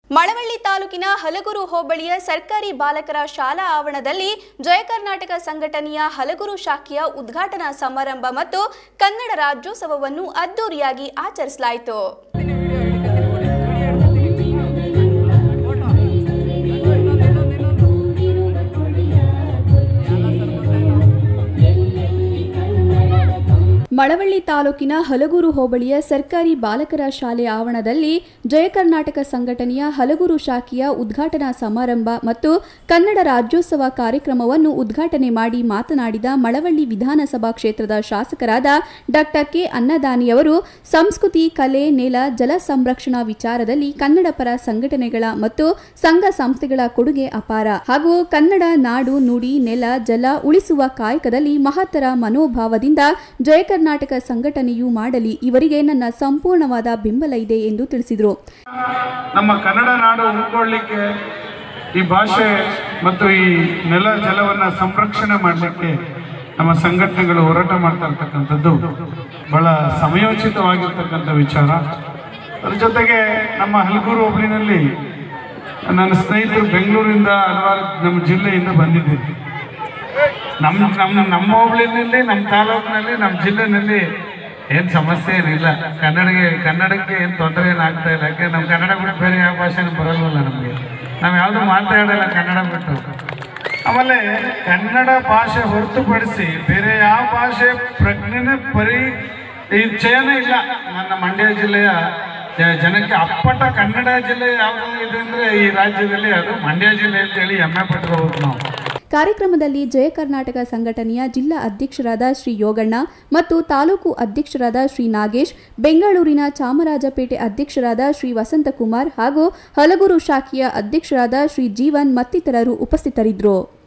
ಮಳವಳ್ಳಿ ತಾಲೂಕಿನ ಹಲಗೂರು ಹೋಬಳಿಯ ಸರ್ಕಾರಿ ಬಾಲಕರ ಶಾಲಾ ಆವರಣದಲ್ಲಿ ಜಯ ಕರ್ನಾಟಕ ಸಂಘಟನೆಯ ಹಲಗೂರು ಶಾಖೆಯ ಉದ್ಘಾಟನಾ ಸಮಾರಂಭ ಮತ್ತು ಕನ್ನಡ ರಾಜ್ಯೋತ್ಸವವನ್ನು ಅದ್ದೂರಿಯಾಗಿ ಆಚರಿಸಲಾಯಿತು ಮಳವಳ್ಳಿ ತಾಲೂಕಿನ ಹಲಗೂರು ಹೋಬಳಿಯ ಸರ್ಕಾರಿ ಬಾಲಕರ ಶಾಲೆ ಆವರಣದಲ್ಲಿ ಜಯ ಕರ್ನಾಟಕ ಸಂಘಟನೆಯ ಹಲಗೂರು ಶಾಖೆಯ ಉದ್ಘಾಟನಾ ಸಮಾರಂಭ ಮತ್ತು ಕನ್ನಡ ರಾಜ್ಯೋತ್ಸವ ಕಾರ್ಯಕ್ರಮವನ್ನು ಉದ್ಘಾಟನೆ ಮಾಡಿ ಮಾತನಾಡಿದ ಮಳವಳ್ಳಿ ವಿಧಾನಸಭಾ ಕ್ಷೇತ್ರದ ಶಾಸಕರಾದ ಡಾಕ್ಟರ್ ಕೆ ಅನ್ನದಾನಿಯವರು ಸಂಸ್ಕೃತಿ ಕಲೆ ನೆಲ ಜಲ ಸಂರಕ್ಷಣಾ ವಿಚಾರದಲ್ಲಿ ಕನ್ನಡ ಪರ ಸಂಘಟನೆಗಳ ಮತ್ತು ಸಂಘ ಸಂಸ್ಥೆಗಳ ಕೊಡುಗೆ ಅಪಾರ ಹಾಗೂ ಕನ್ನಡ ನಾಡು ನುಡಿ ನೆಲ ಜಲ ಉಳಿಸುವ ಕಾಯಕದಲ್ಲಿ ಮಹತ್ತರ ಮನೋಭಾವದಿಂದ ಜಯ ಕರ್ನಾಟಕ ಸಂಘಟನೆಯು ಮಾಡಲಿ ಇವರಿಗೆ ನನ್ನ ಸಂಪೂರ್ಣವಾದ ಬೆಂಬಲ ಇದೆ ಎಂದು ತಿಳಿಸಿದರು ನಮ್ಮ ಕನ್ನಡ ನಾಡು ಉಳ್ಕೊಳ್ಳಿಕ್ಕೆ ಈ ಭಾಷೆ ಮತ್ತು ಈ ನೆಲ ಜಲವನ್ನು ಸಂರಕ್ಷಣೆ ಮಾಡಲಿಕ್ಕೆ ನಮ್ಮ ಸಂಘಟನೆಗಳು ಹೋರಾಟ ಮಾಡ್ತಾ ಇರ್ತಕ್ಕಂಥದ್ದು ಬಹಳ ಸಮಯೋಚಿತವಾಗಿರ್ತಕ್ಕಂಥ ವಿಚಾರ ಅದ್ರ ಜೊತೆಗೆ ನಮ್ಮ ಹಲಗೂರು ಹೋಬಳಿನಲ್ಲಿ ನನ್ನ ಸ್ನೇಹಿತರು ಬೆಂಗಳೂರಿಂದ ಹಲವಾರು ನಮ್ಮ ಜಿಲ್ಲೆಯಿಂದ ಬಂದಿದ್ದೀರಿ ನಮ್ಮ ನಮ್ಮ ನಮ್ಮ ಹೋಬಳಿನಲ್ಲಿ ನಮ್ಮ ತಾಲೂಕಿನಲ್ಲಿ ನಮ್ಮ ಜಿಲ್ಲೆನಲ್ಲಿ ಏನು ಸಮಸ್ಯೆ ಏನಿಲ್ಲ ಕನ್ನಡಗೆ ಕನ್ನಡಕ್ಕೆ ಏನು ತೊಂದರೆ ಏನು ಆಗ್ತಾ ಇಲ್ಲ ಯಾಕೆ ನಮ್ಮ ಕನ್ನಡ ಬಿಟ್ಟು ಬೇರೆ ಯಾವ ಭಾಷೆನೂ ಬರಲ್ವಲ್ಲ ನಮಗೆ ನಾವು ಯಾವುದು ಮಾತಾಡಲ್ಲ ಕನ್ನಡ ಬಿಟ್ಟು ಆಮೇಲೆ ಕನ್ನಡ ಭಾಷೆ ಹೊರತುಪಡಿಸಿ ಬೇರೆ ಯಾವ ಭಾಷೆ ಪ್ರಜ್ಞೆನೇ ಪರಿ ಈ ಚಯನೇ ಇಲ್ಲ ನನ್ನ ಮಂಡ್ಯ ಜಿಲ್ಲೆಯ ಜ- ಜನಕ್ಕೆ ಅಪ್ಪಟ ಕನ್ನಡ ಜಿಲ್ಲೆ ಯಾವುದು ಇದೆ ಅಂದರೆ ಈ ರಾಜ್ಯದಲ್ಲಿ ಅದು ಮಂಡ್ಯ ಜಿಲ್ಲೆ ಅಂತೇಳಿ ಹೆಮ್ಮೆ ಪಟ್ಕೋಬೇಕು ನಾವು ಕಾರ್ಯಕ್ರಮದಲ್ಲಿ ಜಯ ಕರ್ನಾಟಕ ಸಂಘಟನೆಯ ಜಿಲ್ಲಾ ಅಧ್ಯಕ್ಷರಾದ ಶ್ರೀ ಯೋಗಣ್ಣ ಮತ್ತು ತಾಲೂಕು ಅಧ್ಯಕ್ಷರಾದ ಶ್ರೀ ನಾಗೇಶ್ ಬೆಂಗಳೂರಿನ ಚಾಮರಾಜಪೇಟೆ ಅಧ್ಯಕ್ಷರಾದ ಶ್ರೀ ವಸಂತಕುಮಾರ್ ಹಾಗೂ ಹಲಗೂರು ಶಾಖೆಯ ಅಧ್ಯಕ್ಷರಾದ ಶ್ರೀ ಜೀವನ್ ಮತ್ತಿತರರು ಉಪಸ್ಥಿತರಿದ್ದರು